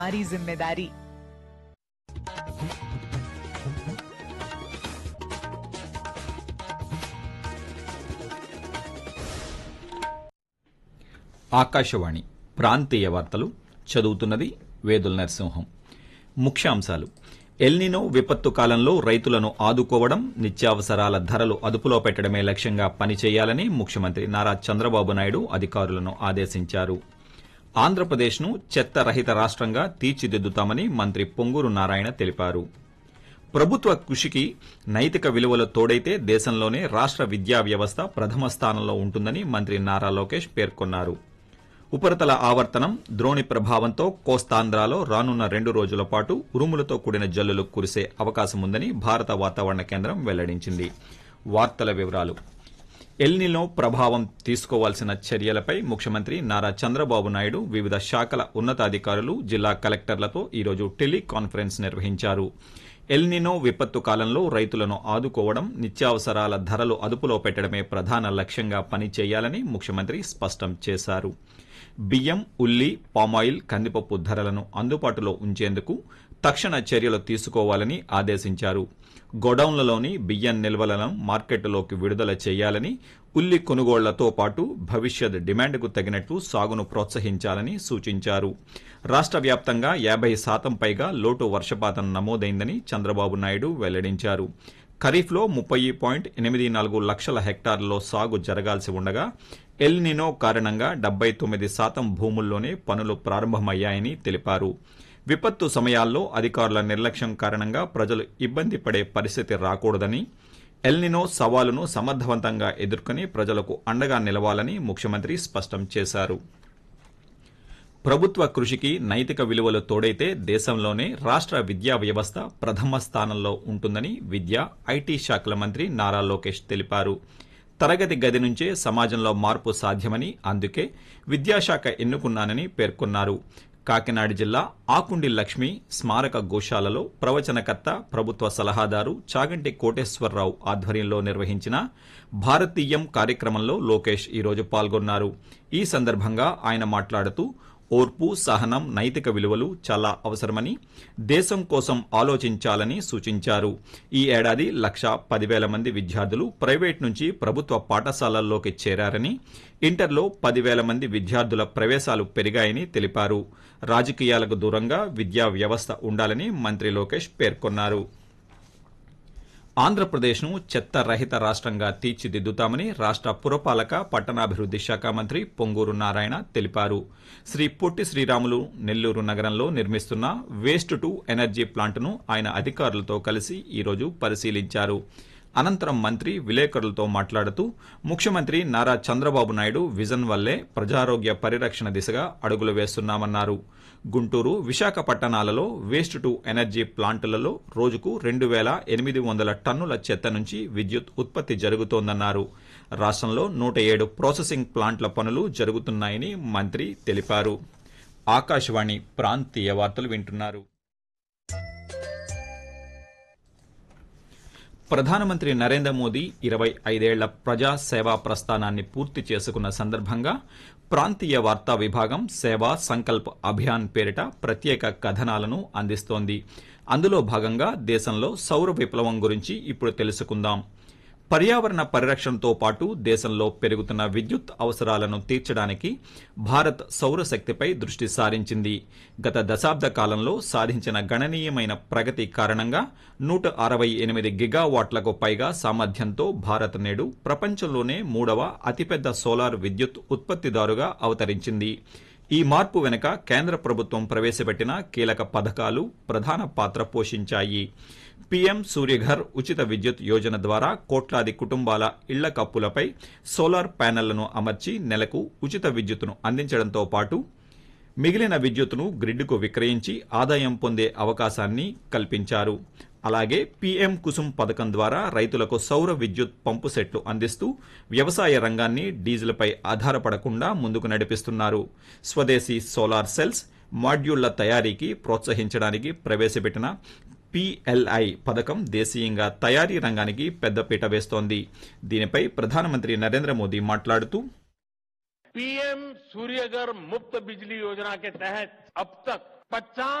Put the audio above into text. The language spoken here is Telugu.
हमारी जिम्मेदारी ఆకాశవాణి ప్రాంతీయ వార్తలు చదువుతున్నది వేదుల నరసింహం ముఖ్యాంశాలు ఎల్నినో విపత్తు కాలంలో రైతులను ఆదుకోవడం నిత్యావసరాల ధరలు అదుపులో పెట్టడమే లక్ష్యంగా పనిచేయాలని ముఖ్యమంత్రి నారా చంద్రబాబు నాయుడు అధికారులను ఆదేశించారు ఆంధ్రప్రదేశ్ను చెత్త రహిత రాష్ట్రంగా తీర్చిదిద్దుతామని మంత్రి పొంగూరు నారాయణ తెలిపారు ప్రభుత్వ కృషికి నైతిక విలువలు తోడైతే దేశంలోనే రాష్ట్ర విద్యా వ్యవస్థ ప్రథమ స్థానంలో ఉంటుందని మంత్రి నారా లోకేష్ పేర్కొన్నారు ఉపరితల ఆవర్తనం ద్రోణి ప్రభావంతో కోస్తాంధ్రాలో రానున్న రెండు రోజుల పాటు ఉరుములతో కూడిన జల్లులు కురిసే అవకాశం ఉందని భారత వాతావరణ కేంద్రం వెల్లడించింది వార్తల వివరాలు ఎల్నిలో ప్రభావం తీసుకోవాల్సిన చర్యలపై ముఖ్యమంత్రి నారా చంద్రబాబు నాయుడు వివిధ శాఖల ఉన్నతాధికారులు జిల్లా కలెక్టర్లతో ఈరోజు టెలికాన్ఫరెన్స్ నిర్వహించారు ఎల్నినో విపత్తు కాలంలో రైతులను ఆదుకోవడం నిత్యావసరాల ధరలు అదుపులో పెట్టడమే ప్రధాన లక్ష్యంగా పనిచేయాలని ముఖ్యమంత్రి స్పష్టం చేశారు బియ్యం ఉల్లి పామాయిల్ కందిపప్పు ధరలను అందుబాటులో ఉంచేందుకు తక్షణ చర్యలు తీసుకోవాలని ఆదేశించారు గోడౌన్లలోని బియ్యం నిల్వలను మార్కెట్లోకి విడుదల చేయాలని ఉల్లి కొనుగోళ్లతో పాటు భవిష్యత్ డిమాండ్కు తగినట్లు సాగును ప్రోత్సహించాలని సూచించారు రాష్ట్ర వ్యాప్తంగా యాభై శాతం పైగా లోటు వర్షపాతం నమోదైందని చంద్రబాబు నాయుడు వెల్లడించారు ఖరీఫ్లో ముప్పై పాయింట్ ఎనిమిది నాలుగు లక్షల హెక్టార్లలో సాగు జరగాల్సి ఉండగా ఎల్ నినో కారణంగా డెబ్బై తొమ్మిది శాతం భూముల్లోనే పనులు ప్రారంభమయ్యాయని తెలిపారు విపత్తు సమయాల్లో అధికారుల నిర్లక్ష్యం కారణంగా ప్రజలు ఇబ్బంది పడే పరిస్థితి రాకూడదని ఎల్నినో సవాలును సమర్థవంతంగా ఎదుర్కొని ప్రజలకు అండగా నిలవాలని ముఖ్యమంత్రి స్పష్టం చేశారు ప్రభుత్వ కృషికి నైతిక విలువలు తోడైతే దేశంలోనే రాష్ట్ర విద్యా వ్యవస్థ ప్రథమ స్థానంలో ఉంటుందని విద్యా ఐటీ శాఖల మంత్రి నారా లోకేష్ తెలిపారు తరగతి గది నుంచే సమాజంలో మార్పు సాధ్యమని అందుకే విద్యాశాఖ ఎన్నుకున్నానని పేర్కొన్నారు కాకినాడ జిల్లా ఆకుండి లక్ష్మి స్మారక గోశాలలో ప్రవచనకర్త ప్రభుత్వ సలహాదారు చాగంటి కోటేశ్వరరావు ఆధ్వర్యంలో నిర్వహించిన భారతీయం కార్యక్రమంలో లోకేష్ ఈరోజు పాల్గొన్నారు ఈ సందర్భంగా ఆయన మాట్లాడుతూ ఓర్పు సహనం నైతిక విలువలు చాలా అవసరమని దేశం కోసం ఆలోచించాలని సూచించారు ఈ ఏడాది లక్ష పదివేల మంది విద్యార్థులు ప్రైవేట్ నుంచి ప్రభుత్వ పాఠశాలల్లోకి చేరారని ఇంటర్లో పదివేల మంది విద్యార్థుల ప్రవేశాలు పెరిగాయని తెలిపారు రాజకీయాలకు దూరంగా విద్యా వ్యవస్థ ఉండాలని మంత్రి లోకేష్ పేర్కొన్నారు ఆంధ్రప్రదేశ్ను చెత్త రహిత రాష్ట్రంగా తీర్చిదిద్దుతామని రాష్ట్ర పురపాలక పట్టణాభివృద్ది శాఖ మంత్రి పొంగూరు నారాయణ తెలిపారు శ్రీ పొట్టి శ్రీరాములు నెల్లూరు నగరంలో నిర్మిస్తున్న వేస్ట్ టు ఎనర్జీ ప్లాంట్ను ఆయన అధికారులతో కలిసి ఈరోజు పరిశీలించారు అనంతరం మంత్రి విలేకరులతో మాట్లాడుతూ ముఖ్యమంత్రి నారా చంద్రబాబు నాయుడు విజన్ వల్లే ప్రజారోగ్య పరిరక్షణ దిశగా అడుగులు వేస్తున్నామన్నారు గుంటూరు విశాఖపట్టణాలలో వేస్ట్ టు ఎనర్జీ ప్లాంటులలో రోజుకు రెండు వేల ఎనిమిది వందల టన్నుల చెత్త నుంచి విద్యుత్ ఉత్పత్తి జరుగుతోందన్నారు రాష్ట్రంలో నూట ఏడు ప్రాసెసింగ్ ప్లాంట్ల పనులు జరుగుతున్నాయని మంత్రి తెలిపారు ఆకాశవాణి ప్రాంతీయ వార్తలు వింటున్నారు ప్రధానమంత్రి నరేంద్ర మోదీ ఇరవై ఐదేళ్ల ప్రజా సేవా ప్రస్థానాన్ని పూర్తి చేసుకున్న సందర్భంగా ప్రాంతీయ వార్తా విభాగం సేవా సంకల్ప్ అభియాన్ పేరిట ప్రత్యేక కథనాలను అందిస్తోంది అందులో భాగంగా దేశంలో సౌర విప్లవం గురించి ఇప్పుడు తెలుసుకుందాం పర్యావరణ పరిరక్షణతో పాటు దేశంలో పెరుగుతున్న విద్యుత్ అవసరాలను తీర్చడానికి భారత్ సౌరశక్తిపై దృష్టి సారించింది గత దశాబ్ద కాలంలో సాధించిన గణనీయమైన ప్రగతి కారణంగా నూట అరవై ఎనిమిది గిగావాట్లకు పైగా సామర్థ్యంతో భారత్ నేడు ప్రపంచంలోనే మూడవ అతిపెద్ద సోలార్ విద్యుత్ ఉత్పత్తిదారుగా అవతరించింది ఈ మార్పు వెనుక కేంద్ర ప్రభుత్వం ప్రవేశపెట్టిన కీలక పథకాలు ప్రధాన పాత్ర పోషించాయి పీఎం సూర్యఘర్ ఉచిత విద్యుత్ యోజన ద్వారా కోట్లాది కుటుంబాల ఇళ్ల కప్పులపై సోలార్ ప్యానెళ్లను అమర్చి నెలకు ఉచిత విద్యుత్తును అందించడంతో పాటు మిగిలిన విద్యుత్తును గ్రిడ్కు విక్రయించి ఆదాయం పొందే అవకాశాన్ని కల్పించారు అలాగే పీఎం కుసుమ్ పథకం ద్వారా రైతులకు సౌర విద్యుత్ పంపు సెట్లు అందిస్తూ వ్యవసాయ రంగాన్ని డీజిల్పై ఆధారపడకుండా ముందుకు నడిపిస్తున్నారు స్వదేశీ సోలార్ సెల్స్ మాడ్యూళ్ల తయారీకి ప్రోత్సహించడానికి ప్రవేశపెట్టిన పిఎల్ఐ పథకం దేశీయంగా తయారీ రంగానికి పెద్దపీట వేస్తోంది దీనిపై ప్రధానమంత్రి నరేంద్ర మోదీ మాట్లాడుతూ पीएम सूर्यघर मुफ्त बिजली योजना के तहत अब तक पचास